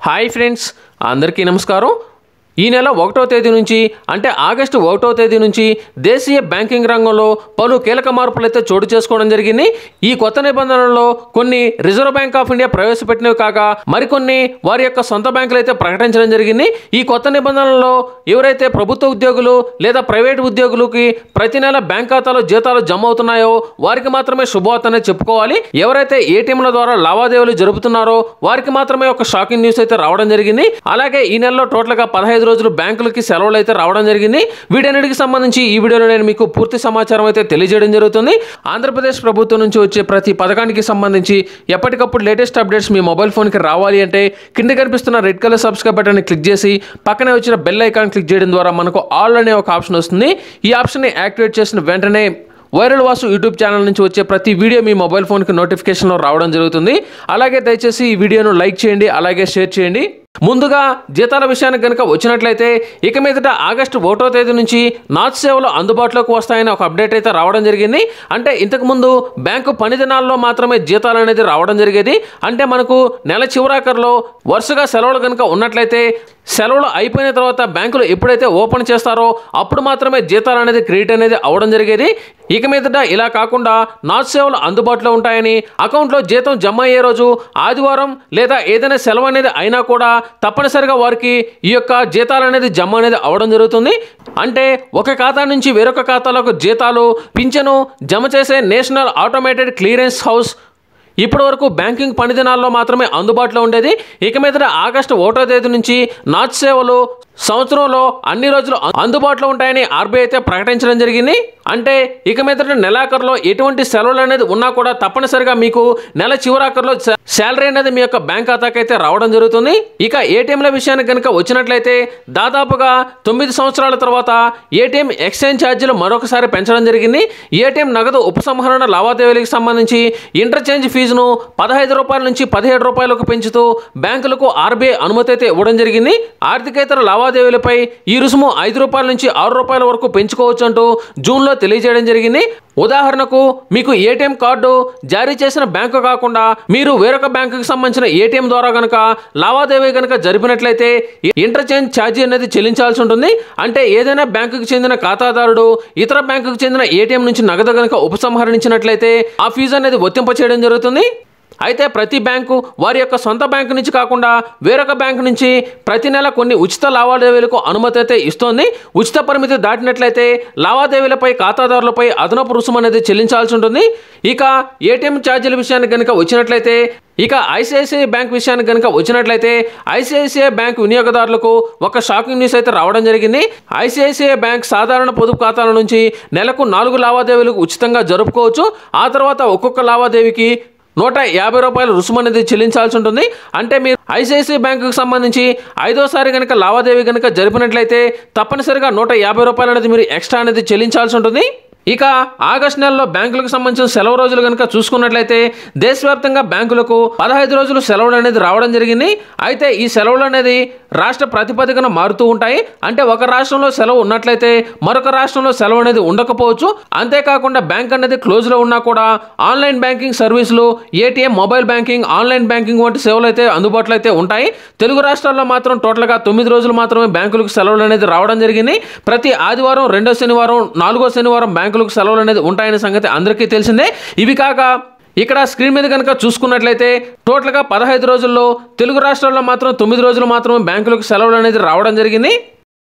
hi friends అందరికీ నమస్కారం ఈ నెల ఒకటో తేదీ నుంచి అంటే ఆగస్టు ఒకటో తేదీ నుంచి దేశీయ బ్యాంకింగ్ రంగంలో పలు కీలక మార్పులు అయితే చోటు చేసుకోవడం జరిగింది ఈ కొత్త నిబంధనల్లో కొన్ని రిజర్వ్ బ్యాంక్ ఆఫ్ ఇండియా ప్రవేశపెట్టినవి కాగా మరికొన్ని వారి యొక్క సొంత బ్యాంకులు అయితే ప్రకటించడం జరిగింది ఈ కొత్త నిబంధనల్లో ఎవరైతే ప్రభుత్వ ఉద్యోగులు లేదా ప్రైవేట్ ఉద్యోగులకి ప్రతి నెల బ్యాంక్ ఖాతాలో జీతాలు జమ అవుతున్నాయో వారికి మాత్రమే శుభవార్త అనేది చెప్పుకోవాలి ఎవరైతే ఏటీఎంల ద్వారా లావాదేవీలు జరుపుతున్నారో వారికి మాత్రమే ఒక షాకింగ్ న్యూస్ అయితే రావడం జరిగింది అలాగే ఈ నెలలో టోటల్గా పదహైదు రోజులు బ్యాంకులకి సెలవులు అయితే రావడం జరిగింది వీటన్నిటికి సంబంధించి ఈ వీడియోలో నేను మీకు పూర్తి సమాచారం అయితే తెలియజేయడం జరుగుతుంది ఆంధ్రప్రదేశ్ ప్రభుత్వం నుంచి వచ్చే ప్రతి పథకానికి సంబంధించి ఎప్పటికప్పుడు లేటెస్ట్ అప్డేట్స్ మీ మొబైల్ ఫోన్కి రావాలి అంటే కింద కనిపిస్తున్న రెడ్ కలర్ సబ్స్క్రైబ్ బటన్ని క్లిక్ చేసి పక్కనే వచ్చిన బెల్ ఐకాన్ క్లిక్ చేయడం ద్వారా మనకు ఆల్ అనే ఒక ఆప్షన్ వస్తుంది ఈ ఆప్షన్ని యాక్టివేట్ చేసిన వెంటనే వైరల్ వాసు యూట్యూబ్ ఛానల్ నుంచి వచ్చే ప్రతి వీడియో మీ మొబైల్ ఫోన్కి నోటిఫికేషన్లో రావడం జరుగుతుంది అలాగే దయచేసి ఈ వీడియోను లైక్ చేయండి అలాగే షేర్ చేయండి ముందుగా జీతాల విషయానికి కనుక వచ్చినట్లయితే ఇక మీదట ఆగస్టు ఒకటో తేదీ నుంచి నాచ్ సేవలు అందుబాటులోకి వస్తాయని ఒక అప్డేట్ అయితే రావడం జరిగింది అంటే ఇంతకుముందు బ్యాంకు పని దినాల్లో మాత్రమే జీతాలు అనేది రావడం జరిగేది అంటే మనకు నెల చివరాఖరులో వరుసగా సెలవులు కనుక ఉన్నట్లయితే సెలవులు అయిపోయిన తర్వాత బ్యాంకులు ఎప్పుడైతే ఓపెన్ చేస్తారో అప్పుడు మాత్రమే జీతాలు అనేది క్రెడిట్ అనేది అవడం జరిగేది ఇక మీదట ఇలా కాకుండా నాచ్ సేవలు అందుబాటులో ఉంటాయని అకౌంట్లో జీతం జమ అయ్యే రోజు ఆదివారం లేదా ఏదైనా సెలవు అనేది అయినా కూడా తప్పనిసరిగా వారికి ఈ యొక్క జీతాలు అనేది జమ అనేది అవడం జరుగుతుంది అంటే ఒక ఖాతా నుంచి వేరొక ఖాతాలకు జీతాలు పింఛను జమ చేసే నేషనల్ ఆటోమేటెడ్ క్లియరెన్స్ హౌస్ ఇప్పటి వరకు బ్యాంకింగ్ పని దినాల్లో మాత్రమే అందుబాటులో ఉండేది ఇక మీదట ఆగస్టు ఒకటో తేదీ నుంచి నాచ్ సేవలు సంవత్సరంలో అన్ని రోజులు అ- అందుబాటులో ఉంటాయని ఆర్బీఐ అయితే ప్రకటించడం జరిగింది అంటే ఇక మీదట నెలాఖరులో ఎటువంటి సెలవులు అనేది ఉన్నా కూడా తప్పనిసరిగా మీకు నెల చివరాఖరులో సా- శాలరీ అనేది మీ యొక్క బ్యాంక్ ఖాతాకి అయితే రావడం జరుగుతుంది ఇక ఏటీఎంల విషయానికి కనుక వచ్చినట్లయితే దాదాపుగా తొమ్మిది సంవత్సరాల తర్వాత ఏటీఎం ఎక్స్చేంజ్ ఛార్జీలు మరొకసారి పెంచడం జరిగింది ఏటీఎం నగదు ఉపసంహరణ లావాదేవీలకు సంబంధించి ఇంటర్చేంజ్ ఫీజును పదహైదు రూపాయల నుంచి పదిహేడు రూపాయలకు పెంచుతూ బ్యాంకులకు ఆర్బీఐ అనుమతి అయితే ఇవ్వడం జరిగింది ఆర్థికేతర లావాదేవీలపై ఈ రుసుము ఐదు రూపాయల నుంచి ఆరు రూపాయల వరకు పెంచుకోవచ్చు అంటూ జూన్లో తెలియజేయడం జరిగింది ఉదాహరణకు మీకు ఏటీఎం కార్డు జారీ చేసిన బ్యాంకు కాకుండా మీరు వేరొక బ్యాంకుకి సంబంధించిన ఏటీఎం ద్వారా కనుక లావాదేవీ కనుక జరిపినట్లయితే ఇంటర్చేంజ్ ఛార్జీ అనేది చెల్లించాల్సి ఉంటుంది అంటే ఏదైనా బ్యాంకుకి చెందిన ఖాతాదారుడు ఇతర బ్యాంకుకి చెందిన ఏటీఎం నుంచి నగదు కనుక ఉపసంహరించినట్లయితే ఆ ఫీజు అనేది వర్తింప చేయడం జరుగుతుంది అయితే ప్రతి బ్యాంకు వారి యొక్క సొంత బ్యాంకు నుంచి కాకుండా వేరొక బ్యాంకు నుంచి ప్రతి నెల కొన్ని ఉచిత లావాదేవీలకు అనుమతి అయితే ఇస్తోంది ఉచిత పరిమితి దాటినట్లయితే లావాదేవీలపై ఖాతాదారులపై అదనపు రుసుము అనేది చెల్లించాల్సి ఉంటుంది ఇక ఏటీఎం ఛార్జీల విషయానికి కనుక వచ్చినట్లయితే ఇక ఐసిఐసిఐ బ్యాంక్ విషయానికి కనుక వచ్చినట్లయితే ఐసిఐసిఐ బ్యాంక్ వినియోగదారులకు ఒక షాకింగ్ న్యూస్ అయితే రావడం జరిగింది ఐసిఐసిఐ బ్యాంక్ సాధారణ పొదుపు ఖాతాల నుంచి నెలకు నాలుగు లావాదేవీలకు ఉచితంగా జరుపుకోవచ్చు ఆ తర్వాత ఒక్కొక్క లావాదేవీకి నూట యాభై రూపాయల రుసుము అనేది చెల్లించాల్సి ఉంటుంది అంటే మీరు ఐసిఐసిఐ బ్యాంకుకు సంబంధించి ఐదోసారి కనుక లావాదేవీ కనుక జరిపినట్లయితే తప్పనిసరిగా నూట యాభై రూపాయలు అనేది మీరు ఎక్స్ట్రా అనేది చెల్లించాల్సి ఉంటుంది ఇక ఆగస్టు నెలలో బ్యాంకులకు సంబంధించిన సెలవు రోజులు కనుక చూసుకున్నట్లయితే దేశవ్యాప్తంగా బ్యాంకులకు పదహైదు రోజులు సెలవులు అనేది రావడం జరిగింది అయితే ఈ సెలవులు అనేది రాష్ట్ర ప్రాతిపదికన మారుతూ ఉంటాయి అంటే ఒక రాష్ట్రంలో సెలవు ఉన్నట్లయితే మరొక రాష్ట్రంలో సెలవు అనేది ఉండకపోవచ్చు అంతేకాకుండా బ్యాంక్ అనేది క్లోజ్లో ఉన్నా కూడా ఆన్లైన్ బ్యాంకింగ్ సర్వీసులు ATM mobile banking online banking వంటి సేవలు అయితే అందుబాటులో అయితే ఉంటాయి తెలుగు రాష్ట్రాల్లో మాత్రం టోటల్గా తొమ్మిది రోజులు మాత్రమే బ్యాంకులకు సెలవులు అనేది రావడం జరిగింది ప్రతి ఆదివారం రెండో శనివారం నాలుగో శనివారం బ్యాంకులకు సెలవులు అనేది ఉంటాయనే సంగతి అందరికీ తెలిసిందే ఇవి కాక ఇక్కడ స్క్రీన్ మీద కనుక చూసుకున్నట్లయితే టోటల్గా పదహైదు రోజుల్లో తెలుగు రాష్ట్రాల్లో మాత్రం తొమ్మిది రోజులు మాత్రమే బ్యాంకులకు సెలవులు అనేది రావడం జరిగింది